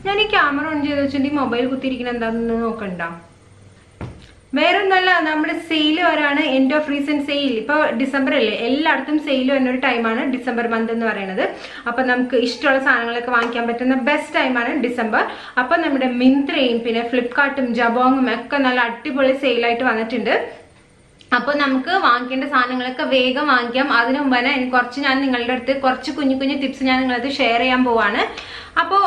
ഞാൻ ഈ camera on ചെയ്ത് വെച്ചിട്ട് ഈ മൊബൈൽ കുത്തിയിരിക്കുന്ന എന്താണെന്ന് നോക്കണ്ട വേറെ ഒന്നല്ല നമ്മുടെ സെയിൽ വരാണ് എൻഡ് ഓഫ് റീസെന്റ് സെയിൽ ഇപ്പൊ ഡിസംബർ അല്ലേ എല്ലായിടത്തും സെയിൽ വരുന്ന ഒരു ടൈമാണ് ഡിസംബർ മന്ത് എന്ന് പറയുന്നത് അപ്പൊ നമുക്ക് ഇഷ്ടമുള്ള സാധനങ്ങളൊക്കെ വാങ്ങിക്കാൻ പറ്റുന്ന ബെസ്റ്റ് ടൈമാണ് ഡിസംബർ അപ്പൊ നമ്മുടെ മിന്ത്രയും പിന്നെ ഫ്ലിപ്കാർട്ടും ജബോങ്ങും ഒക്കെ നല്ല അടിപൊളി സെയിലായിട്ട് വന്നിട്ടുണ്ട് അപ്പോൾ നമുക്ക് വാങ്ങിക്കേണ്ട സാധനങ്ങളൊക്കെ വേഗം വാങ്ങിക്കാം അതിനു മുമ്പ് തന്നെ എനിക്ക് കുറച്ച് ഞാൻ നിങ്ങളുടെ അടുത്ത് കുറച്ച് കുഞ്ഞു കുഞ്ഞു ടിപ്സ് ഞാൻ നിങ്ങളത് ഷെയർ ചെയ്യാൻ പോവാണ് അപ്പോൾ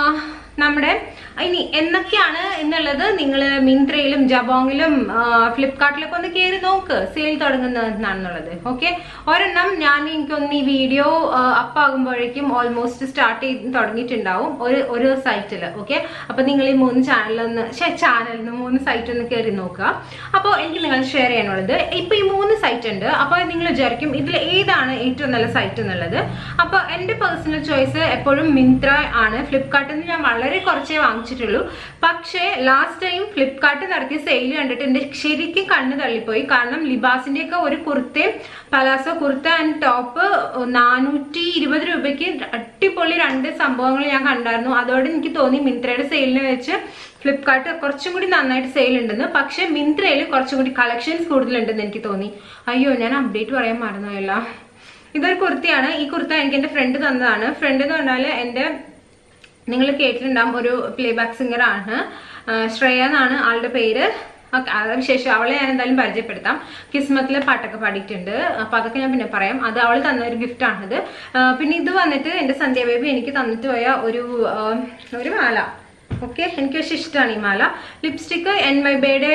നമ്മുടെ ഇനി എന്തൊക്കെയാണ് എന്നുള്ളത് നിങ്ങൾ മിന്ത്രയിലും ജബോങ്ങിലും ഫ്ലിപ്കാർട്ടിലൊക്കെ ഒന്ന് കയറി നോക്ക് സെയിൽ തുടങ്ങുന്നതെന്നാണെന്നുള്ളത് ഓക്കെ ഒരെണ്ണം ഞാൻ എനിക്കൊന്ന് ഈ വീഡിയോ അപ്പാകുമ്പോഴേക്കും ഓൾമോസ്റ്റ് സ്റ്റാർട്ട് ചെയ്ത് തുടങ്ങിയിട്ടുണ്ടാവും ഒരു ഒരു സൈറ്റിൽ ഓക്കെ അപ്പൊ നിങ്ങൾ ഈ മൂന്ന് ചാനലൊന്ന് ചാനലിന് മൂന്ന് സൈറ്റ് ഒന്ന് കയറി നോക്കുക അപ്പോൾ എനിക്ക് നിങ്ങൾ ഷെയർ ചെയ്യാനുള്ളത് ഇപ്പൊ ഈ മൂന്ന് സൈറ്റ് ഉണ്ട് അപ്പോൾ നിങ്ങൾ വിചാരിക്കും ഇതിൽ ഏതാണ് ഏറ്റവും നല്ല സൈറ്റ് എന്നുള്ളത് അപ്പൊ എന്റെ പേഴ്സണൽ ചോയ്സ് എപ്പോഴും മിന്ത്ര ആണ് ഫ്ലിപ്കാർട്ടിൽ നിന്ന് ഞാൻ വളരെ കുറച്ചേ വാങ്ങിച്ചിട്ടുള്ളൂ പക്ഷേ ലാസ്റ്റ് ടൈം ഫ്ലിപ്കാർട്ട് നടത്തിയ സെയിൽ കണ്ടിട്ട് എന്റെ ശരിക്കും കണ്ണ് തള്ളിപ്പോയി കാരണം ലിബാസിന്റെ ഒക്കെ ഒരു കുർത്തയും പലാസോ കുർത്ത ആൻഡ് ടോപ്പ് നാനൂറ്റി ഇരുപത് രൂപയ്ക്ക് അടിപൊളി രണ്ട് സംഭവങ്ങൾ ഞാൻ കണ്ടായിരുന്നു അതോടെ എനിക്ക് തോന്നി മിന്ത്രയുടെ സെയിലിന് വെച്ച് ഫ്ലിപ്കാർട്ട് കുറച്ചും കൂടി നന്നായിട്ട് സെയിൽ ഉണ്ടെന്ന് പക്ഷെ മിന്ത്രയിൽ കുറച്ചും കൂടി കളക്ഷൻസ് കൂടുതലുണ്ടെന്ന് എനിക്ക് തോന്നി അയ്യോ ഞാൻ അപ്ഡേറ്റ് പറയാൻ മറന്നുപോയല്ല ഇതൊരു കുർത്തിയാണ് ഈ കുർത്ത എനിക്ക് എന്റെ ഫ്രണ്ട് തന്നതാണ് ഫ്രണ്ട് എന്ന് പറഞ്ഞാൽ എന്റെ നിങ്ങൾ കേട്ടിട്ടുണ്ടാവും ഒരു പ്ലേ ബാക്ക് സിംഗർ ആണ് ആ, ശ്രേയ എന്നാണ് ആളുടെ പേര് ഓക്കെ അതിനുശേഷം അവളെ ഞാൻ എന്തായാലും പരിചയപ്പെടുത്താം കിസ്മത്തിലെ പാട്ടൊക്കെ പാടിയിട്ടുണ്ട് അപ്പൊ അതൊക്കെ ഞാൻ പിന്നെ പറയാം അത് അവൾ തന്ന ഒരു ഗിഫ്റ്റ് ആണിത് ആ, പിന്നെ ഇത് വന്നിട്ട് എന്റെ സന്ധ്യ ബേബി എനിക്ക് തന്നിട്ട് പോയ ഒരു ആ, ഒരു മാല ഓക്കെ എനിക്ക് പക്ഷെ ഇഷ്ടമാണ് ഈ മാല ലിപ്സ്റ്റിക്ക് എൻ വൈ ബേയുടെ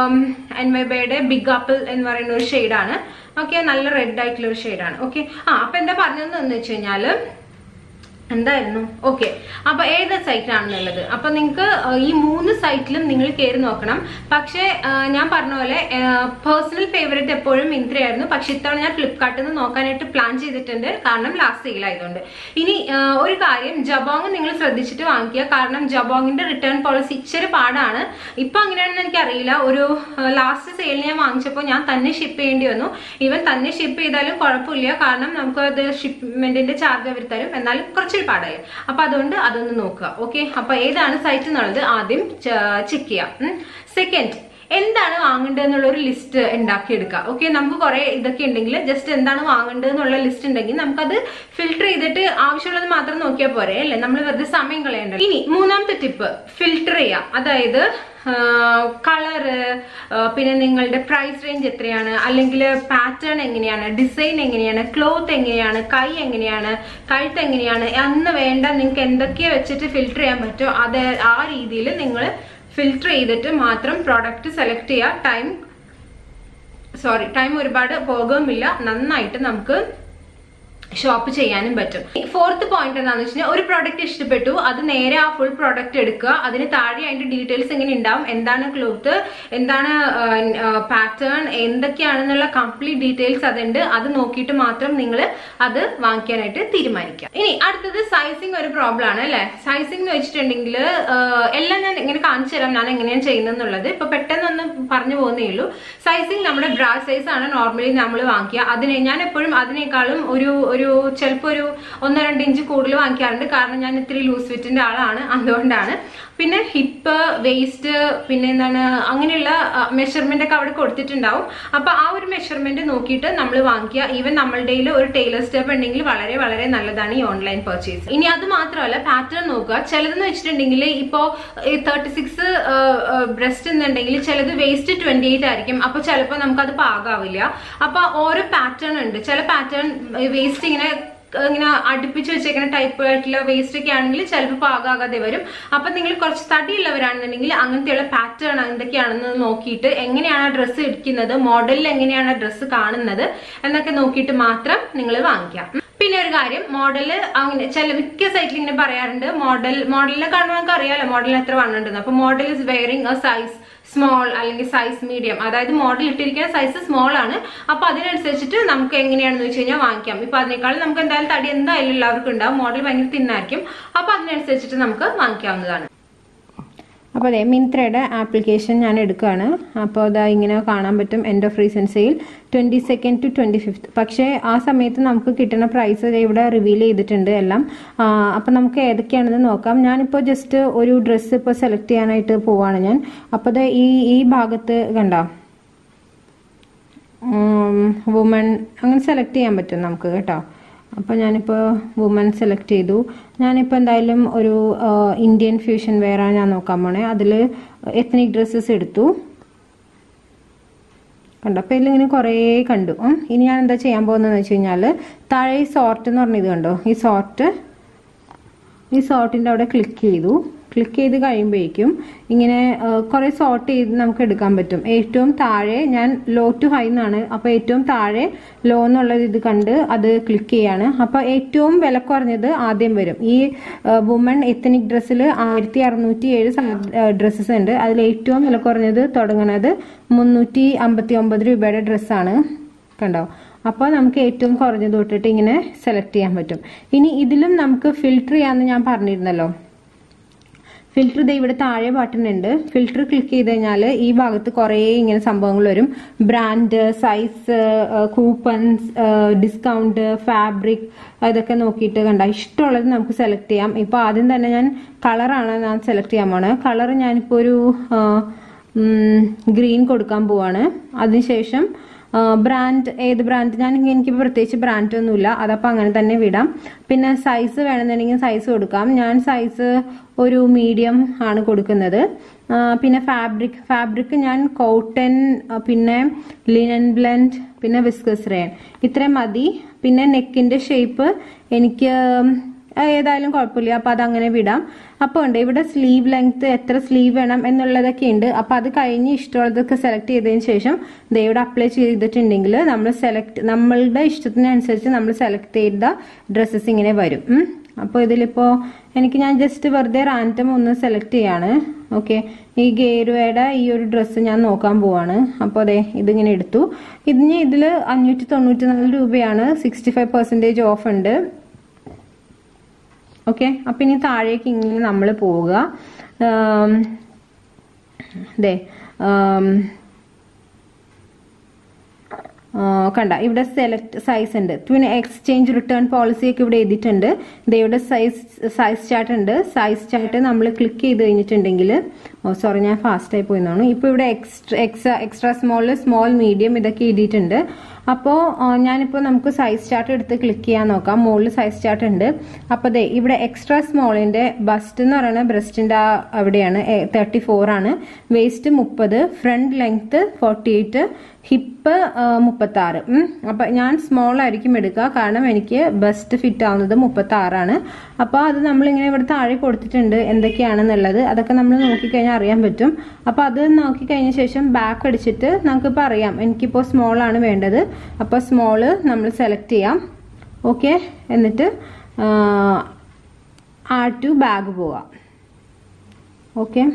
എൻ വൈ ബേയുടെ ബിഗ് ആപ്പിൾ എന്ന് പറയുന്ന ഒരു ഷെയ്ഡാണ് ഓക്കെ നല്ല റെഡ് ആയിട്ടുള്ള ഒരു ഷെയ്ഡാണ് ഓക്കെ ആ അപ്പൊ എന്താ പറഞ്ഞതെന്ന് വെച്ച് കഴിഞ്ഞാല് എന്തായിരുന്നു ഓക്കെ അപ്പൊ ഏത് സൈറ്റ് ആണെന്നുള്ളത് അപ്പൊ നിങ്ങൾക്ക് ഈ മൂന്ന് സൈറ്റിലും നിങ്ങൾ കയറി നോക്കണം പക്ഷേ ആ, ഞാൻ പറഞ്ഞ പോലെ പേഴ്സണൽ ഫേവറേറ്റ് എപ്പോഴും മിന്ത്രയായിരുന്നു പക്ഷെ ഇത്തവണ ഞാൻ ഫ്ലിപ്കാർട്ടിൽ നിന്ന് നോക്കാനായിട്ട് പ്ലാൻ ചെയ്തിട്ടുണ്ട് കാരണം ലാസ്റ്റ് സെയിൽ ആയതുകൊണ്ട് ഇനി ആ, ഒരു കാര്യം ജബോങ് നിങ്ങൾ ശ്രദ്ധിച്ചിട്ട് വാങ്ങിക്കുക കാരണം ജബോങ്ങിന്റെ റിട്ടേൺ പോളിസി ഇച്ചിരി പാടാണ് ഇപ്പൊ അങ്ങനെയാണെന്ന് എനിക്ക് അറിയില്ല ഒരു ലാസ്റ്റ് സെയിലിൽ ഞാൻ വാങ്ങിച്ചപ്പോൾ ഞാൻ തന്നെ ഷിപ്പ് ചെയ്യേണ്ടി വന്നു ഈവൻ തന്നെ ഷിപ്പ് ചെയ്താലും കുഴപ്പമില്ല കാരണം നമുക്ക് അത് ഷിപ്മെന്റിന്റെ ചാർജ് അവർ തരും എന്നാലും കുറച്ചൊരു പാടായി അപ്പൊ അതുകൊണ്ട് അതൊന്ന് നോക്കുക ഓക്കെ അപ്പൊ ഏതാണ് സൈറ്റ് എന്നുള്ളത് ആദ്യം ചെക്ക് ചെയ്യാം സെക്കൻഡ് എന്താണ് വാങ്ങേണ്ടത് എന്നുള്ള ഒരു ലിസ്റ്റ് ഉണ്ടാക്കിയെടുക്കുക ഓക്കെ നമുക്ക് കുറെ ഇതൊക്കെ ഉണ്ടെങ്കിൽ ജസ്റ്റ് എന്താണ് വാങ്ങേണ്ടത് എന്നുള്ള ലിസ്റ്റ് ഉണ്ടെങ്കിൽ നമുക്കത് ഫിൽട്ടർ ചെയ്തിട്ട് ആവശ്യമുള്ളത് മാത്രം നോക്കിയാൽ പോരെ അല്ലേ നമ്മൾ വെറുതെ സമയം കളയണ്ട ഇനി മൂന്നാമത്തെ ടിപ്പ് ഫിൽട്ടർ ചെയ്യാം അതായത് കളറ് പിന്നെ നിങ്ങളുടെ പ്രൈസ് റേഞ്ച് എത്രയാണ് അല്ലെങ്കിൽ പാറ്റേൺ എങ്ങനെയാണ് ഡിസൈൻ എങ്ങനെയാണ് ക്ലോത്ത് എങ്ങനെയാണ് കൈ എങ്ങനെയാണ് കഴുത്ത് എങ്ങനെയാണ് അന്ന് വേണ്ട നിങ്ങൾക്ക് എന്തൊക്കെ വെച്ചിട്ട് ഫിൽട്ടർ ചെയ്യാൻ പറ്റുമോ അത് ആ രീതിയിൽ നിങ്ങൾ ഫിൽട്ടർ ചെയ്തിട്ട് മാത്രം പ്രോഡക്റ്റ് സെലക്ട് ചെയ്യുക ടൈം സോറി ടൈം ഒരുപാട് പോകുമില്ല നന്നായിട്ട് നമുക്ക് ഷോപ്പ് ചെയ്യാനും പറ്റും ഫോർത്ത് പോയിന്റ് എന്താണെന്ന് വെച്ചാൽ ഒരു പ്രോഡക്റ്റ് ഇഷ്ടപ്പെട്ടു അത് നേരെ ആ ഫുൾ പ്രോഡക്റ്റ് എടുക്കുക അതിന് താഴെ അതിന്റെ ഡീറ്റെയിൽസ് എങ്ങനെ ഉണ്ടാവും എന്താണ് ക്ലോത്ത് എന്താണ് പാറ്റേൺ എന്തൊക്കെയാണെന്നുള്ള കംപ്ലീറ്റ് ഡീറ്റെയിൽസ് അതുണ്ട് അത് നോക്കിയിട്ട് മാത്രം നിങ്ങൾ അത് വാങ്ങിക്കാനായിട്ട് തീരുമാനിക്കുക ഇനി അടുത്തത് സൈസിങ് ഒരു പ്രോബ്ലം ആണ് അല്ലെ സൈസിങ് എന്ന് വെച്ചിട്ടുണ്ടെങ്കിൽ എല്ലാം ഞാൻ ഇങ്ങനെ കാണിച്ചു തരാം ഞാൻ എങ്ങനെയാണ് ചെയ്യുന്നത് ഇപ്പൊ പെട്ടെന്നൊന്ന് പറഞ്ഞു പോകുന്നേ ഉള്ളൂ സൈസിങ് നമ്മുടെ ബ്രാ സൈസ് ആണ് നോർമലി നമ്മൾ വാങ്ങിക്കുക അതിനെ ഞാൻ എപ്പോഴും അതിനേക്കാളും ഒരു ഒരു ചിലപ്പോൾ ഒരു ഒന്നോ രണ്ട് ഇഞ്ച് കൂടുതൽ വാങ്ങിക്കാറുണ്ട് കാരണം ഞാൻ ഇത്തിരി ലൂസ് ഫിറ്റിന്റെ ആളാണ് അതുകൊണ്ടാണ് പിന്നെ ഹിപ്പ് വേസ്റ്റ് പിന്നെ എന്താണ് അങ്ങനെയുള്ള മെഷർമെന്റ് ഒക്കെ അവിടെ കൊടുത്തിട്ടുണ്ടാവും അപ്പൊ ആ ഒരു മെഷർമെന്റ് നോക്കിയിട്ട് നമ്മൾ വാങ്ങിക്കുക ഈവൻ നമ്മളുടെ ഒരു ടൈലർ സ്റ്റെപ്പ് ഉണ്ടെങ്കിൽ വളരെ വളരെ നല്ലതാണ് ഈ ഓൺലൈൻ പർച്ചേസ് ഇനി അത് മാത്രമല്ല പാറ്റേൺ നോക്കുക ചിലതെന്ന് വെച്ചിട്ടുണ്ടെങ്കിൽ ഇപ്പോ തേർട്ടി സിക്സ് ബ്രസ്റ്റ് എന്നുണ്ടെങ്കിൽ ചിലത് വേസ്റ്റ് ട്വന്റി എയ്റ്റ് ആയിരിക്കും അപ്പൊ ചിലപ്പോൾ നമുക്കത് പാകാവില്ല അപ്പൊ ഓരോ പാറ്റേൺ ഉണ്ട് ചില പാറ്റേൺ വേസ്റ്റ് ഇങ്ങനെ ഇങ്ങനെ അടുപ്പിച്ച് വെച്ചേക്കുന്ന ടൈപ്പ് ആയിട്ടുള്ള വേസ്റ്റ് ഒക്കെ ആണെങ്കിൽ ചിലപ്പോൾ പാകാകാതെ വരും അപ്പൊ നിങ്ങൾ കുറച്ച് തടിയുള്ളവരാണെന്നുണ്ടെങ്കിൽ അങ്ങനത്തെയുള്ള പാറ്റേൺ എന്തൊക്കെയാണെന്ന് നോക്കിയിട്ട് എങ്ങനെയാണ് ഡ്രസ്സ് ഇരിക്കുന്നത് മോഡലിൽ എങ്ങനെയാണ് ഡ്രസ്സ് കാണുന്നത് എന്നൊക്കെ നോക്കിയിട്ട് മാത്രം നിങ്ങൾ വാങ്ങിക്കാം പിന്നെ ഒരു കാര്യം മോഡല് അങ്ങനെ ചില മിക്ക സൈറ്റിൽ ഇങ്ങനെ പറയാറുണ്ട് മോഡൽ മോഡലിനെ കാണുമ്പോൾ നമുക്ക് അറിയാലോ മോഡലിന് എത്ര വണ്ണിണ്ടെന്ന് അപ്പൊ model is wearing a size small അല്ലെങ്കിൽ സൈസ് മീഡിയം അതായത് മോഡൽ ഇട്ടിരിക്കുന്ന സൈസ് സ്മോൾ ആണ് അപ്പൊ അതിനനുസരിച്ചിട്ട് നമുക്ക് എങ്ങനെയാണെന്ന് വെച്ച് കഴിഞ്ഞാൽ വാങ്ങിക്കാം ഇപ്പൊ അതിനേക്കാളും നമുക്ക് എന്തായാലും തടി എന്തായാലും എല്ലാവർക്കും ഉണ്ടാവും മോഡൽ ഭയങ്കര തിന്നായിരിക്കും അപ്പൊ അതിനനുസരിച്ചിട്ട് നമുക്ക് വാങ്ങിക്കാവുന്നതാണ് അപ്പോൾ അതെ മിന്ത്രയുടെ ആപ്ലിക്കേഷൻ ഞാൻ എടുക്കുകയാണ് അപ്പോൾ അതാ ഇങ്ങനെ കാണാൻ പറ്റും end of recent sale twenty second to twenty fifth പക്ഷേ ആ സമയത്ത് നമുക്ക് കിട്ടുന്ന പ്രൈസ് ഇവിടെ റിവീൽ ചെയ്തിട്ടുണ്ട് എല്ലാം അപ്പോൾ നമുക്ക് ഏതൊക്കെയാണെന്ന് നോക്കാം ഞാനിപ്പോൾ ജസ്റ്റ് ഒരു ഡ്രസ്സ് ഇപ്പോൾ സെലക്ട് ചെയ്യാനായിട്ട് പോവാണ് ഞാൻ അപ്പോൾ അത് ഈ ഈ ഭാഗത്ത് കണ്ടോ വുമൺ അങ്ങനെ സെലക്ട് ചെയ്യാൻ പറ്റും നമുക്ക് കേട്ടോ അപ്പോൾ ഞാനിപ്പോൾ വുമൺ സെലക്ട് ചെയ്തു ഞാനിപ്പോൾ എന്തായാലും ഒരു ഇന്ത്യൻ ഫ്യൂഷൻ വെയറാണ് ഞാൻ നോക്കാൻ പോണേ അതിൽ എത്നിക് ഡ്രസ്സസ് എടുത്തു കണ്ടോ അപ്പോൾ ഇതിലിങ്ങനെ കുറേ കണ്ടു ഉം. ഇനി ഞാൻ എന്താ ചെയ്യാൻ പോകുന്നതെന്ന് വെച്ച് കഴിഞ്ഞാൽ താഴെ ഈ സോർട്ട് എന്ന് പറഞ്ഞ ഇത് കണ്ടോ ഈ സോർട്ട് ഈ സോർട്ടിൻ്റെ അവിടെ ക്ലിക്ക് ചെയ്തു ക്ലിക്ക് ചെയ്ത് കഴിയുമ്പോഴേക്കും ഇങ്ങനെ കുറേ സോർട്ട് ചെയ്ത് നമുക്ക് എടുക്കാൻ പറ്റും ഏറ്റവും താഴെ ഞാൻ ലോ ടു ഹൈ എന്നാണ് അപ്പോൾ ഏറ്റവും താഴെ ലോ എന്നുള്ള ഇത് കണ്ട് അത് ക്ലിക്ക് ചെയ്യാണ് അപ്പോൾ ഏറ്റവും വില കുറഞ്ഞത് ആദ്യം വരും ഈ വുമൺ എത്തനിക് ഡ്രസ്സിൽ ആയിരത്തി അറുന്നൂറ്റി ഏഴ് ഡ്രസ്സസ് ഉണ്ട് അതിൽ ഏറ്റവും വില കുറഞ്ഞത് തുടങ്ങുന്നത് മുന്നൂറ്റി അമ്പത്തി ഒമ്പത് രൂപയുടെ ഡ്രസ്സാണ് കണ്ടോ അപ്പോൾ നമുക്ക് ഏറ്റവും കുറഞ്ഞത് തൊട്ടിട്ട് ഇങ്ങനെ സെലക്ട് ചെയ്യാൻ പറ്റും ഇനി ഇതിലും നമുക്ക് ഫിൽറ്റർ ചെയ്യാമെന്ന് ഞാൻ പറഞ്ഞിരുന്നല്ലോ ഫിൽറ്റർ ഇത് ഇവിടെ താഴെ ബട്ടൺ ഉണ്ട് ഫിൽറ്റർ ക്ലിക്ക് ചെയ്ത് കഴിഞ്ഞാൽ ഈ ഭാഗത്ത് കുറേ ഇങ്ങനെ സംഭവങ്ങൾ വരും brand size coupons discount fabric അതൊക്കെ നോക്കിയിട്ട് കണ്ട ഇഷ്ടമുള്ളത് നമുക്ക് സെലക്ട് ചെയ്യാം ഇപ്പോൾ ആദ്യം തന്നെ ഞാൻ കളറാണ് ഞാൻ സെലക്ട് ചെയ്യാൻ പോണത് കളർ ഞാനിപ്പോൾ ഒരു ഗ്രീൻ കൊടുക്കാൻ പോവാണ് അതിനുശേഷം ബ്രാൻഡ് ഏത് ബ്രാൻഡ് ഞാൻ എനിക്ക് പ്രത്യേകിച്ച് ബ്രാൻഡ് ഒന്നുമില്ല അതപ്പോൾ അങ്ങനെ തന്നെ വിടാം പിന്നെ സൈസ് വേണമെന്നുണ്ടെങ്കിൽ സൈസ് കൊടുക്കാം ഞാൻ സൈസ് ഒരു മീഡിയം ആണ് കൊടുക്കുന്നത് ആ, പിന്നെ ഫാബ്രിക് ഫാബ്രിക് ഞാൻ കോട്ടൺ പിന്നെ ലിനൻ ബ്ലെൻഡ് പിന്നെ വിസ്കസ് റേൺ ഇത്രയും മതി പിന്നെ നെക്കിന്റെ ഷേപ്പ് എനിക്ക് ഏതായാലും കുഴപ്പമില്ല അപ്പൊ അതങ്ങനെ വിടാം അപ്പോൾ ഉണ്ട് ഇവിടെ സ്ലീവ് ലെങ്ത് എത്ര സ്ലീവ് വേണം എന്നുള്ളതൊക്കെ ഉണ്ട് അപ്പൊ അത് കഴിഞ്ഞ് ഇഷ്ടമുള്ളതൊക്കെ സെലക്ട് ചെയ്തതിന് ശേഷം ദേ ഇവിടെ അപ്ലൈ ചെയ്തിട്ടുണ്ടെങ്കിൽ നമ്മൾ സെലക്ട് നമ്മളുടെ ഇഷ്ടത്തിനനുസരിച്ച് നമ്മൾ സെലക്ട് ചെയ്ത ഡ്രസ്സസ് ഇങ്ങനെ വരും ഉം. അപ്പോൾ ഇതിലിപ്പോൾ എനിക്ക് ഞാൻ ജസ്റ്റ് വെറുതെ റാൻഡം ഒന്ന് സെലക്ട് ചെയ്യാണ് ഓക്കെ ഈ ഗേരുവയുടെ ഈ ഒരു ഡ്രസ്സ് ഞാൻ നോക്കാൻ പോവാണ് അപ്പോൾ അതെ ഇതിങ്ങനെ എടുത്തു ഇതിന് ഇതിൽ അഞ്ഞൂറ്റി തൊണ്ണൂറ്റി നാല് രൂപയാണ് സിക്സ്റ്റി ഫൈവ് പെർസെൻറ്റേജ് ഓഫ് ഉണ്ട് ഓക്കെ അപ്പം ഇനി താഴേക്ക് ഇങ്ങനെ നമ്മൾ പോവുക ആം, ദേ ആം, ആ, കണ്ട ഇവിടെ സെലക്ട് സൈസ് ഉണ്ട് പിന്നെ എക്സ്ചേഞ്ച് റിട്ടേൺ പോളിസി ഒക്കെ ഇവിടെ എഴുതിയിട്ടുണ്ട് ദേ ഇവിടെ സൈസ് സൈസ് ചാർട്ട് ഉണ്ട് സൈസ് ചാർട്ട് നമ്മൾ ക്ലിക്ക് ചെയ്ത് കഴിഞ്ഞിട്ടുണ്ടെങ്കിൽ ഓ സോറി ഞാൻ ഫാസ്റ്റ് ആയി പോയിന്നാണ് ഇപ്പോൾ ഇവിടെ extra extra extra small small medium ഇതൊക്കെ എഴുതിയിട്ടുണ്ട് അപ്പോൾ ഞാനിപ്പോൾ നമുക്ക് സൈസ് ചാർട്ട് എടുത്ത് ക്ലിക്ക് ചെയ്യാൻ നോക്കാം മുകളിൽ സൈസ് ചാർട്ട് ഉണ്ട് അപ്പോൾ ദേ ഇവിടെ എക്സ്ട്രാ സ്മോളിന്റെ ബസ്റ്റ് എന്ന് പറയുന്നത് ബ്രസ്റ്റിന്റെ അവിടെയാണ് തേർട്ടി ഫോർ ആണ് വേസ്റ്റ് മുപ്പത് front length forty eight hip മുപ്പത്തി ആറ് അപ്പൊ ഞാൻ സ്മോൾ ആയിരിക്കും എടുക്കുക കാരണം എനിക്ക് ബസ്റ്റ് ഫിറ്റ് ആവുന്നത് മുപ്പത്തി ആറാണ് അപ്പൊ അത് നമ്മളിങ്ങനെ ഇവിടെ താഴെ കൊടുത്തിട്ടുണ്ട് എന്തൊക്കെയാണെന്നുള്ളത് അതൊക്കെ നമ്മൾ നോക്കിക്കഴിഞ്ഞാൽ അറിയാൻ പറ്റും അപ്പൊ അത് നോക്കിക്കഴിഞ്ഞ ശേഷം ബാക്ക് അടിച്ചിട്ട് നമുക്കിപ്പോൾ അറിയാം എനിക്കിപ്പോൾ സ്മോൾ ആണ് വേണ്ടത് അപ്പോൾ സ്മോള് നമ്മൾ സെലക്ട് ചെയ്യാം ഓക്കെ എന്നിട്ട് ആ ടു ബാഗ് പോവാം ഓക്കെ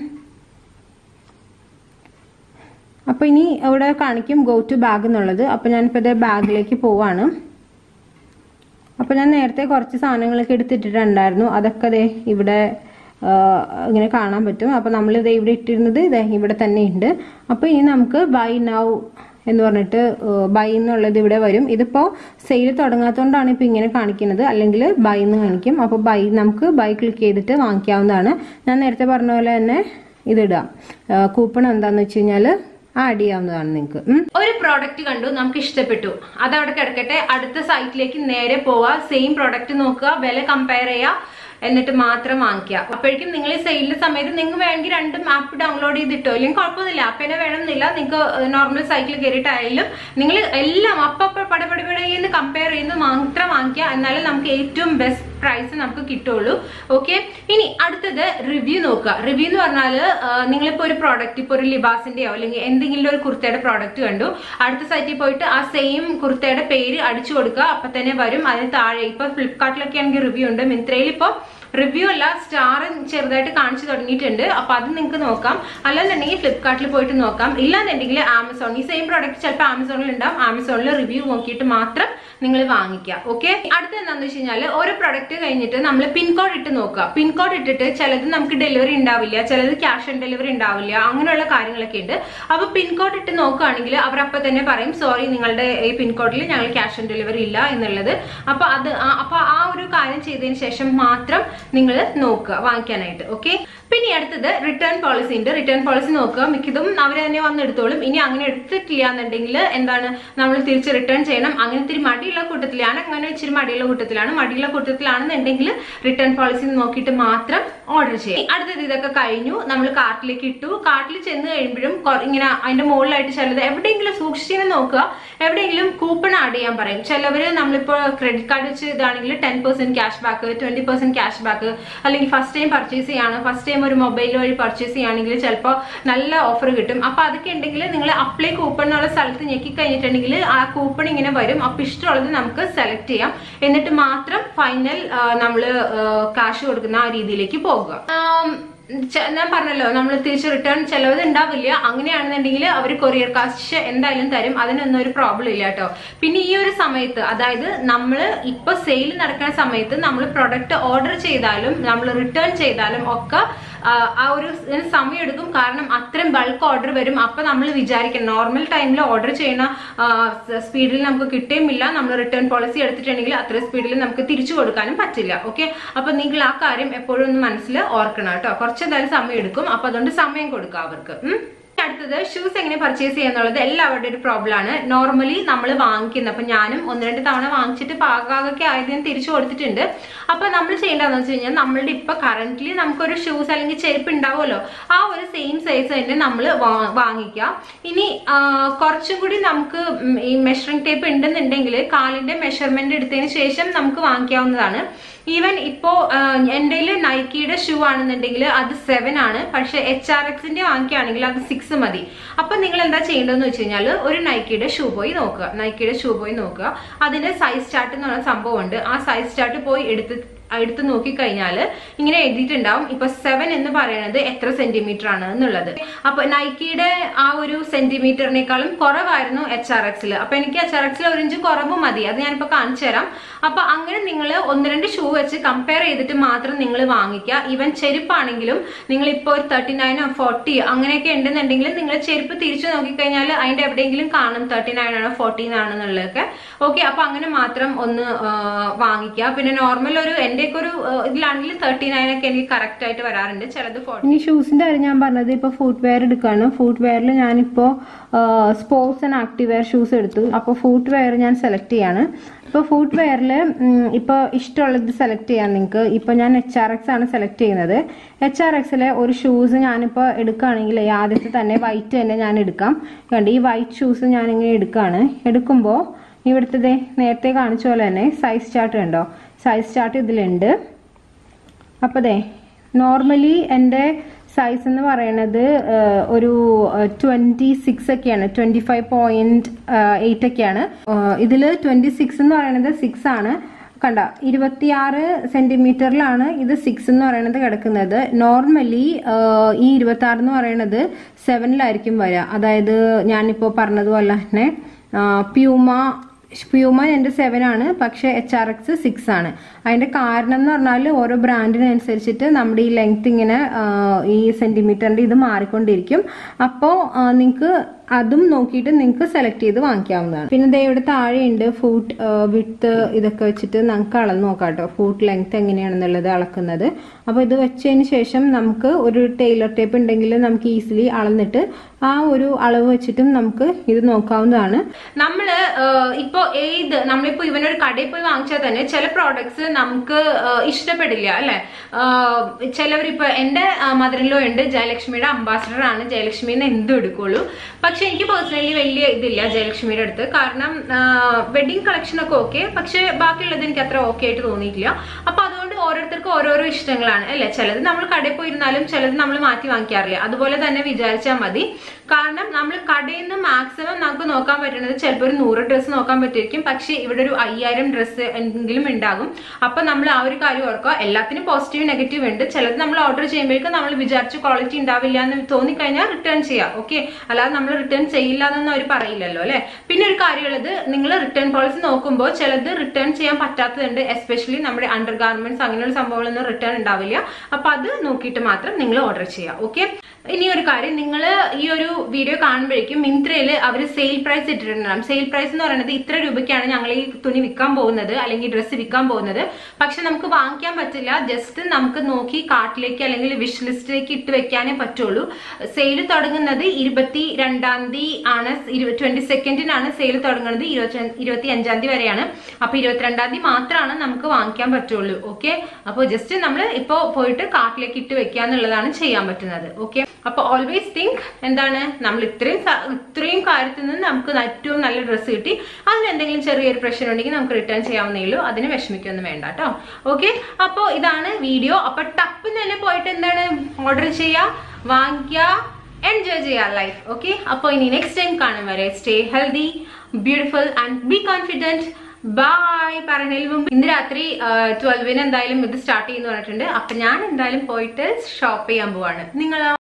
അപ്പൊ ഇനി ഇവിടെ കാണിക്കും ഗോ ടു ബാഗ് എന്നുള്ളത് അപ്പൊ ഞാനിപ്പോ ഇത് ബാഗിലേക്ക് പോവാണ് അപ്പൊ ഞാൻ നേരത്തെ കുറച്ച് സാധനങ്ങളൊക്കെ എടുത്തിട്ടിട്ടുണ്ടായിരുന്നു അതൊക്കെ ദേ ഇവിടെ ആ, ഇങ്ങനെ കാണാൻ പറ്റും അപ്പൊ നമ്മൾ ഇത് ഇവിടെ ഇട്ടിരുന്നത് ഇതേ ഇവിടെ തന്നെ ഉണ്ട് അപ്പൊ ഇനി നമുക്ക് ബൈ നൗ എന്ന് പറഞ്ഞിട്ട് ബൈ എന്നുള്ളത് ഇവിടെ വരും ഇതിപ്പോ സെയിൽ തുടങ്ങാത്തതുകൊണ്ടാണ് ഇപ്പൊ ഇങ്ങനെ കാണിക്കുന്നത് അല്ലെങ്കിൽ ബൈ എന്ന് കാണിക്കും അപ്പൊ ബൈ നമുക്ക് ബൈ ക്ലിക്ക് ചെയ്തിട്ട് വാങ്ങിക്കാവുന്നതാണ് ഞാൻ നേരത്തെ പറഞ്ഞ പോലെ തന്നെ ഇതിടാം കൂപ്പൺ എന്താന്ന് വെച്ച് കഴിഞ്ഞാല് ആഡ് ചെയ്യാവുന്നതാണ് നിങ്ങൾക്ക് ഒരു പ്രോഡക്റ്റ് കണ്ടു നമുക്ക് ഇഷ്ടപ്പെട്ടു അത് അവിടെ കിടക്കട്ടെ അടുത്ത സൈറ്റിലേക്ക് നേരെ പോവുക സെയിം പ്രോഡക്റ്റ് നോക്കുക വില കമ്പയർ ചെയ്യുക എന്നിട്ട് മാത്രം വാങ്ങിക്കുക അപ്പോഴേക്കും നിങ്ങൾ ഈ സെയിലിന്റെ സമയത്ത് നിങ്ങൾക്ക് വേണമെങ്കിൽ രണ്ടും ആപ്പ് ഡൗൺലോഡ് ചെയ്തിട്ടോ അല്ലെങ്കിൽ കുഴപ്പമൊന്നുമില്ല ആപ്പ് തന്നെ വേണമെന്നില്ല നിങ്ങൾക്ക് നോർമൽ സൈറ്റിൽ കയറിയിട്ടായാലും നിങ്ങൾ എല്ലാം അപ്പപ്പ പടപടിപടയെന്ന് കമ്പയർ ചെയ്ത് മാത്രം വാങ്ങിക്കുക എന്നാലും നമുക്ക് ഏറ്റവും ബെസ്റ്റ് പ്രൈസ് നമുക്ക് കിട്ടുള്ളൂ ഓക്കെ ഇനി അടുത്തത് റിവ്യൂ നോക്കുക റിവ്യൂ എന്ന് പറഞ്ഞാൽ നിങ്ങളിപ്പോൾ ഒരു പ്രോഡക്റ്റ് ഇപ്പോൾ ഒരു ലിബാസിന്റെയോ അല്ലെങ്കിൽ എന്തെങ്കിലും ഒരു കുർത്തയുടെ പ്രോഡക്റ്റ് കണ്ടു അടുത്ത സൈറ്റിൽ പോയിട്ട് ആ സെയിം കുർത്തയുടെ പേര് അടിച്ചു കൊടുക്കുക അപ്പൊ തന്നെ വരും അതിന് താഴെ ഇപ്പൊ ഫ്ലിപ്കാർട്ടിലൊക്കെ ആണെങ്കിൽ റിവ്യൂ ഉണ്ട് മിന്ത്രയിൽ ഇപ്പോൾ റിവ്യൂ അല്ല സ്റ്റാർ ചെറുതായിട്ട് കാണിച്ചു തുടങ്ങിയിട്ടുണ്ട് അപ്പൊ അത് നിങ്ങൾക്ക് നോക്കാം അല്ലെന്നുണ്ടെങ്കിൽ ഫ്ലിപ്കാർട്ടിൽ പോയിട്ട് നോക്കാം ഇല്ലാന്നുണ്ടെങ്കിൽ ആമസോൺ ഈ സെയിം പ്രോഡക്റ്റ് ചിലപ്പോൾ ആമസോണിൽ ഉണ്ടാവും ആമസോണിൽ റിവ്യൂ നോക്കിയിട്ട് മാത്രം നിങ്ങൾ വാങ്ങിക്കുക ഓക്കെ അടുത്ത എന്താണെന്ന് വെച്ച് കഴിഞ്ഞാൽ ഓരോ പ്രൊഡക്റ്റ് കഴിഞ്ഞിട്ട് നമ്മൾ പിൻകോഡ് ഇട്ട് നോക്കുക പിൻകോഡ് ഇട്ടിട്ട് ചിലത് നമുക്ക് ഡെലിവറി ഉണ്ടാവില്ല ചിലത് ക്യാഷ് ഓൺ ഡെലിവറി ഉണ്ടാവില്ല അങ്ങനെയുള്ള കാര്യങ്ങളൊക്കെ ഉണ്ട് അപ്പൊ പിൻകോഡ് ഇട്ട് നോക്കുകയാണെങ്കിൽ അവർ അപ്പൊ തന്നെ പറയും സോറി നിങ്ങളുടെ ഈ പിൻകോഡിൽ ഞങ്ങൾ ക്യാഷ് ഓൺ ഡെലിവറി ഇല്ല എന്നുള്ളത് അപ്പൊ അത് ആ- അപ്പൊ ആ ഒരു കാര്യം ചെയ്തതിന് ശേഷം മാത്രം നിങ്ങൾ നോക്കുക വാങ്ങിക്കാനായിട്ട് ഓക്കെ പിന്നെ അടുത്തത് റിട്ടേൺ പോളിസി ഉണ്ട് റിട്ടേൺ പോളിസി നോക്കുക മിക്കതും അവർ തന്നെ വന്ന് എടുത്തോളും ഇനി അങ്ങനെ എടുത്തിട്ടില്ല എന്നുണ്ടെങ്കിൽ എന്താണ് നമ്മൾ തിരിച്ച് റിട്ടേൺ ചെയ്യണം അങ്ങനെ ഇത്തിരി മടിയുള്ള കൂട്ടത്തിലാണ് അങ്ങനെ ഇച്ചിരി മടിയുള്ള കൂട്ടത്തിലാണ് മടിയുള്ള കൂട്ടത്തിലാണെന്നുണ്ടെങ്കിൽ റിട്ടേൺ പോളിസി നോക്കിയിട്ട് മാത്രം ഓർഡർ ചെയ്യും അടുത്തത് ഇതൊക്കെ കഴിഞ്ഞു നമ്മൾ കാർട്ടിലേക്ക് ഇട്ടു കാർട്ടിൽ ചെന്ന് കഴിയുമ്പോഴും കൊ- ഇങ്ങനെ അതിന്റെ മുകളിലായിട്ട് ചിലത് എവിടെയെങ്കിലും സൂക്ഷിച്ചിങ്ങനെ നോക്കുക എവിടെയെങ്കിലും കൂപ്പൺ ആഡ് ചെയ്യാൻ പറയും ചിലവര് നമ്മളിപ്പോൾ ക്രെഡിറ്റ് കാർഡ് വെച്ച് ഇതാണെങ്കിൽ ten percent cash back twenty percent cash back അല്ലെങ്കിൽ ഫസ്റ്റ് ടൈം പർച്ചേസ് ചെയ്യാണ് ഫസ്റ്റ് ടൈം ഒരു മൊബൈൽ വഴി പർച്ചേസ് ചെയ്യുകയാണെങ്കിൽ ചിലപ്പോൾ നല്ല ഓഫർ കിട്ടും അപ്പൊ അതൊക്കെ ഉണ്ടെങ്കിൽ നിങ്ങൾ അപ്ലൈ കൂപ്പൺ എന്നുള്ള സ്ഥലത്ത് ഞെക്കി കഴിഞ്ഞിട്ടുണ്ടെങ്കിൽ ആ കൂപ്പൺ ഇങ്ങനെ വരും അപ്പൊ ഇഷ്ടമുള്ളത് നമുക്ക് സെലക്ട് ചെയ്യാം എന്നിട്ട് മാത്രം ഫൈനൽ നമ്മൾ കാശ് കൊടുക്കുന്ന ആ രീതിയിലേക്ക് പോകുക ആം, ച- ഞാൻ പറഞ്ഞല്ലോ നമ്മൾ തിരിച്ച് റിട്ടേൺ ചിലവ് ഉണ്ടാവില്ല അങ്ങനെയാണെന്നുണ്ടെങ്കിൽ അവർ കൊറിയർ കാശ് എന്തായാലും തരും അതിനൊന്നും ഒരു പ്രോബ്ലം ഇല്ല കേട്ടോ പിന്നെ ഈ ഒരു സമയത്ത് അതായത് നമ്മൾ ഇപ്പൊ സെയിൽ നടക്കുന്ന സമയത്ത് നമ്മൾ പ്രൊഡക്റ്റ് ഓർഡർ ചെയ്താലും നമ്മൾ റിട്ടേൺ ചെയ്താലും ഒക്കെ ആ, ആ ഒരു ഇതിന് സമയം എടുക്കും കാരണം അത്രയും ബൾക്ക് ഓർഡർ വരും അപ്പൊ നമ്മൾ വിചാരിക്കണം നോർമൽ ടൈമിൽ ഓർഡർ ചെയ്യുന്ന സ്പീഡിൽ നമുക്ക് കിട്ടുകയുമില്ല നമ്മൾ റിട്ടേൺ പോളിസി എടുത്തിട്ടുണ്ടെങ്കിൽ അത്രയും സ്പീഡിൽ നമുക്ക് തിരിച്ചു കൊടുക്കാനും പറ്റില്ല ഓക്കെ അപ്പൊ നിങ്ങൾ ആ കാര്യം എപ്പോഴും ഒന്ന് മനസ്സിൽ ഓർക്കണം കേട്ടോ കുറച്ച് എന്തായാലും സമയം എടുക്കും അപ്പൊ അതുകൊണ്ട് സമയം കൊടുക്കുക അവർക്ക് ഉം. അടുത്തത് ഷൂസ് എങ്ങനെ പർച്ചേസ് ചെയ്യാന്നുള്ളത് എല്ലാവരുടെ ഒരു പ്രോബ്ലം ആണ് നോർമലി നമ്മൾ വാങ്ങിക്കുന്നത് അപ്പൊ ഞാനും ഒന്ന് രണ്ട് തവണ വാങ്ങിച്ചിട്ട് പാകാകൊക്കെ ആയതിന് തിരിച്ചു കൊടുത്തിട്ടുണ്ട് അപ്പൊ നമ്മൾ ചെയ്യേണ്ടതെന്ന് വെച്ച് കഴിഞ്ഞാൽ നമ്മളുടെ ഇപ്പൊ കറന്റ്ലി നമുക്കൊരു ഷൂസ് അല്ലെങ്കിൽ ചെരുപ്പ് ഉണ്ടാവുമല്ലോ ആ ഒരു സെയിം സൈസ് തന്നെ നമ്മൾ വാങ്ങിക്കുക ഇനി ആ, കുറച്ചും കൂടി നമുക്ക് ഉം ഈ മെഷറിംഗ് ടേപ്പ് ഉണ്ടെന്നുണ്ടെങ്കിൽ കാലിന്റെ മെഷർമെന്റ് എടുത്തതിന് ശേഷം നമുക്ക് വാങ്ങിക്കാവുന്നതാണ് ഈവൻ ഇപ്പോ എൻ്റെ നൈക്കിയുടെ ഷൂ ആണെന്നുണ്ടെങ്കിൽ അത് സെവൻ ആണ് പക്ഷെ എച്ച് ആർ എക്സിന്റെ വാങ്ങിക്കുകയാണെങ്കിൽ അത് സിക്സ് മതി അപ്പൊ നിങ്ങൾ എന്താ ചെയ്യേണ്ടതെന്ന് വെച്ച് കഴിഞ്ഞാൽ ഒരു നൈക്കിയുടെ ഷൂ പോയി നോക്കുക നൈക്കിയുടെ ഷൂ പോയി നോക്കുക അതിന്റെ സൈസ് ചാർട്ട് എന്ന് പറയുന്ന സംഭവം ഉണ്ട് ആ സൈസ് ചാർട്ട് പോയി എടുത്ത് എടുത്ത് നോക്കിക്കഴിഞ്ഞാൽ ഇങ്ങനെ എഴുതിയിട്ടുണ്ടാവും ഇപ്പൊ സെവൻ എന്ന് പറയുന്നത് എത്ര സെന്റിമീറ്റർ ആണ് എന്നുള്ളത് അപ്പൊ നൈക്കിയുടെ ആ ഒരു സെന്റിമീറ്ററിനേക്കാളും കുറവായിരുന്നു എച്ച് ആർ എക്സിൽ അപ്പൊ എനിക്ക് എച്ച് ആർ എക്സിൽ ഒരു ഇഞ്ച് കുറവ് മതി അത് ഞാനിപ്പോ കാണിച്ചു തരാം അപ്പൊ അങ്ങനെ നിങ്ങൾ ഒന്ന് രണ്ട് ഷൂ വെച്ച് കമ്പയർ ചെയ്തിട്ട് മാത്രം നിങ്ങൾ വാങ്ങിക്കുക ഈവൻ ചെരുപ്പാണെങ്കിലും നിങ്ങൾ ഇപ്പോൾ ഒരു തേർട്ടി നയനോ ഫോർട്ടി അങ്ങനെയൊക്കെ ഉണ്ടെന്നുണ്ടെങ്കിൽ നിങ്ങൾ ചെരുപ്പ് തിരിച്ചു നോക്കിക്കഴിഞ്ഞാൽ അതിന്റെ എവിടെയെങ്കിലും കാണും തേർട്ടി നയൻ ആണോ ഫോർട്ടീൻ ആണെന്നുള്ളതൊക്കെ ഓക്കെ അപ്പൊ അങ്ങനെ മാത്രം ഒന്ന് ആ, വാങ്ങിക്കുക പിന്നെ നോർമൽ ഒരു എൻ്റെ ഒക്കെ ഒരു ആ, ഇതിലാണെങ്കിൽ തേർട്ടി നയൻ ഒക്കെ എനിക്ക് കറക്റ്റ് ആയിട്ട് വരാറുണ്ട് ചിലത് ഫോർട്ടി ഇനി ഷൂസിന്റെ കാര്യം ഞാൻ പറഞ്ഞത് ഇപ്പൊ ഫുട് വെയർ എടുക്കാണ് ഫുട് വെയറിൽ ഞാനിപ്പോ sports and active wear shoes എടുത്തു അപ്പോൾ ഫുട് വെയർ ഞാൻ സെലക്ട് ചെയ്യാണ് ഇപ്പോൾ ഫുട് വെയറിൽ ഇപ്പോൾ ഇഷ്ടമുള്ളത് സെലക്ട് ചെയ്യാം നിങ്ങൾക്ക് ഇപ്പോൾ ഞാൻ എച്ച് ആർ എക്സ് ആണ് സെലക്ട് ചെയ്യുന്നത് എച്ച് ആർ എക്സിലെ ഒരു ഷൂസ് ഞാനിപ്പോൾ എടുക്കുകയാണെങ്കിൽ ഈ ആദ്യത്തെ തന്നെ വൈറ്റ് തന്നെ ഞാൻ എടുക്കാം കണ്ട് ഈ വൈറ്റ് ഷൂസ് ഞാനിങ്ങനെ എടുക്കുകയാണ് എടുക്കുമ്പോൾ ഇവിടുത്തെ ദേ നേരത്തെ കാണിച്ച പോലെ തന്നെ സൈസ് ചാർട്ട് കണ്ടോ സൈസ് ചാർട്ട് ഇതിലുണ്ട് അപ്പോൾ ദേ നോർമലി എൻ്റെ സൈസ് എന്ന് പറയുന്നത് ഏഹ്, ഒരു ട്വൻറ്റി സിക്സ് ഒക്കെയാണ് ട്വൻറ്റി ഫൈവ് പോയിന്റ് എയ്റ്റ് ഒക്കെയാണ് ഇതിൽ ട്വൻറ്റി സിക്സ് എന്ന് പറയുന്നത് സിക്സ് ആണ് കണ്ട ഇരുപത്തിയാറ് സെന്റിമീറ്ററിലാണ് ഇത് സിക്സ് എന്ന് പറയുന്നത് കിടക്കുന്നത് നോർമലി ഈ ഇരുപത്തി ആറ് എന്ന് പറയുന്നത് സെവനിലായിരിക്കും വരിക അതായത് ഞാനിപ്പോൾ പറഞ്ഞതുപോലെ തന്നെ പ്യൂമ പ്യൂമ എൻ്റെ സെവൻ ആണ് പക്ഷേ എച്ച് ആർ എക്സ് സിക്സ് ആണ് അതിന്റെ കാരണം എന്ന് പറഞ്ഞാൽ ഓരോ ബ്രാൻഡിനനുസരിച്ചിട്ട് നമ്മുടെ ഈ ലെങ്ത് ഇങ്ങനെ ആ, ഈ സെന്റിമീറ്ററിന്റെ ഇത് മാറിക്കൊണ്ടിരിക്കും അപ്പോൾ നിങ്ങൾക്ക് അതും നോക്കിയിട്ട് നിങ്ങൾക്ക് സെലക്ട് ചെയ്ത് വാങ്ങിക്കാവുന്നതാണ് പിന്നെ ദേ ഇവിടെ താഴെയുണ്ട് ഫൂട്ട് വിട്ട് ഇതൊക്കെ വെച്ചിട്ട് നമുക്ക് അളന്ന് നോക്കാം കേട്ടോ ഫൂട്ട് ലെങ്ത് എങ്ങനെയാണെന്നുള്ളത് അളക്കുന്നത് അപ്പോൾ ഇത് വെച്ചതിന് ശേഷം നമുക്ക് ഒരു ടൈലർ ടേപ്പ് ഉണ്ടെങ്കിൽ നമുക്ക് ഈസിലി അളന്നിട്ട് ആ ഒരു അളവ് വെച്ചിട്ടും നമുക്ക് ഇത് നോക്കാവുന്നതാണ് നമ്മള് ഏഹ്, ഇപ്പൊ ഏത് നമ്മളിപ്പോ ഇവനൊരു കടയിൽ പോയി വാങ്ങിച്ചാൽ തന്നെ ചില പ്രോഡക്ട്സ് നമുക്ക് ഏഹ്, ഇഷ്ടപ്പെടില്ല അല്ലെ ചിലവരിപ്പോ എന്റെ മദറിലോ ഉണ്ട് ജയലക്ഷ്മിയുടെ അംബാസഡർ ആണ് ജയലക്ഷ്മിന്ന് എന്തും എടുക്കുള്ളൂ പക്ഷെ എനിക്ക് പേഴ്സണലി വലിയ ഇതില്ല ജയലക്ഷ്മിയുടെ അടുത്ത് കാരണം വെഡിങ് കളക്ഷൻ ഒക്കെ ഓക്കെ പക്ഷെ ബാക്കിയുള്ളത് എനിക്ക് അത്ര ഓക്കെ ആയിട്ട് തോന്നിയിട്ടില്ല അപ്പൊ അതുകൊണ്ട് ഓരോരുത്തർക്കും ഓരോരോ ഇഷ്ടങ്ങളാണ് അല്ലെ ചിലത് നമ്മൾ കടയിൽ പോയിരുന്നാലും ചിലത് നമ്മൾ മാറ്റി വാങ്ങിക്കാറില്ല അതുപോലെ തന്നെ വിചാരിച്ചാൽ മതി കാരണം നമ്മൾ കടയിൽ നിന്ന് മാക്സിമം നമുക്ക് നോക്കാൻ പറ്റുന്നത് ചിലപ്പോൾ ഒരു നൂറ് ഡ്രസ്സ് നോക്കാൻ പറ്റുമായിരിക്കും പക്ഷെ ഇവിടെ ഒരു അയ്യായിരം ഡ്രസ്സ് എന്തെങ്കിലും ഉണ്ടാകും അപ്പൊ നമ്മൾ ആ ഒരു കാര്യം ഓർക്കുക എല്ലാത്തിനും പോസിറ്റീവ് നെഗറ്റീവ് ഉണ്ട് ചിലത് നമ്മൾ ഓർഡർ ചെയ്യുമ്പോഴേക്കും നമ്മൾ വിചാരിച്ച ക്വാളിറ്റി ഉണ്ടാവില്ല എന്ന് തോന്നിക്കഴിഞ്ഞാൽ റിട്ടേൺ ചെയ്യാം ഓക്കെ അല്ലാതെ നമ്മൾ റിട്ടേൺ ചെയ്യില്ല എന്നൊന്നും അവർ പറയില്ലല്ലോ അല്ലെ പിന്നെ ഒരു കാര്യമുള്ളത് നിങ്ങൾ റിട്ടേൺ പോളിസി നോക്കുമ്പോൾ ചിലത് റിട്ടേൺ ചെയ്യാൻ പറ്റാത്തതുണ്ട് എസ്പെഷ്യലി നമ്മുടെ അണ്ടർ ഗാർമെന്റ്സ് അങ്ങനെയുള്ള സംഭവങ്ങളൊന്നും റിട്ടേൺ ഉണ്ടാവില്ല അപ്പൊ അത് നോക്കിയിട്ട് മാത്രം നിങ്ങൾ ഓർഡർ ചെയ്യുക ഓക്കെ ഇനി ഒരു കാര്യം നിങ്ങൾ ഈ ഒരു വീഡിയോ കാണുമ്പോഴേക്കും മിന്ത്രയിൽ അവർ സെയിൽ പ്രൈസ് ഇട്ടിട്ടുണ്ടാകും സെയിൽ പ്രൈസ് എന്ന് പറയുന്നത് ഇത്ര രൂപയ്ക്കാണ് ഞങ്ങൾ ഈ തുണി വിൽക്കാൻ പോകുന്നത് അല്ലെങ്കിൽ ഡ്രസ്സ് വിൽക്കാൻ പോകുന്നത് പക്ഷെ നമുക്ക് വാങ്ങിക്കാൻ പറ്റില്ല ജസ്റ്റ് നമുക്ക് നോക്കി കാർട്ടിലേക്ക് അല്ലെങ്കിൽ വിഷ് ലിസ്റ്റിലേക്ക് ഇട്ട് വെക്കാനേ പറ്റുള്ളൂ സെയിൽ തുടങ്ങുന്നത് ഇരുപത്തി രണ്ടാം തീയതി ആണ് ട്വന്റി സെക്കൻഡിനാണ് സെയിൽ തുടങ്ങുന്നത് ഇരുപത്തി ഇരുപത്തി അഞ്ചാം തീയതി വരെയാണ് അപ്പൊ ഇരുപത്തിരണ്ടാം തീയതി മാത്രമാണ് നമുക്ക് വാങ്ങിക്കാൻ പറ്റുള്ളൂ ഓക്കെ അപ്പോൾ ജസ്റ്റ് നമ്മൾ ഇപ്പോൾ പോയിട്ട് കാർട്ടിലേക്ക് ഇട്ട് വെക്കുക എന്നുള്ളതാണ് ചെയ്യാൻ പറ്റുന്നത് ഓക്കെ അപ്പൊ ഓൾവേസ് തിങ്ക് എന്താണ് നമ്മൾ ഇത്രയും സ- ഇത്രയും കാര്യത്തിൽ നിന്ന് നമുക്ക് ഏറ്റവും നല്ല ഡ്രസ്സ് കിട്ടി അതിന് എന്തെങ്കിലും ചെറിയൊരു പ്രശ്നം ഉണ്ടെങ്കിൽ നമുക്ക് റിട്ടേൺ ചെയ്യാവുന്നേ ഉള്ളൂ അതിന് വിഷമിക്കൊന്നും വേണ്ട കേട്ടോ ഓക്കെ അപ്പോൾ ഇതാണ് വീഡിയോ അപ്പൊ ടപ്പ് തന്നെ പോയിട്ട് എന്താണ് ഓർഡർ ചെയ്യുക വാങ്ങിക്കുക എൻജോയ് ചെയ്യുക ലൈഫ് ഓക്കെ അപ്പോൾ ഇനി നെക്സ്റ്റ് ടൈം കാണും വരെ stay healthy beautiful and be confident bye പറഞ്ഞതിന് മുമ്പ് ഇന്ന് രാത്രി ട്വൽവിന് എന്തായാലും ഇത് സ്റ്റാർട്ട് ചെയ്യുന്ന പറഞ്ഞിട്ടുണ്ട് അപ്പൊ ഞാൻ എന്തായാലും പോയിട്ട് ഷോപ്പ് ചെയ്യാൻ പോവാണ് നിങ്ങളോ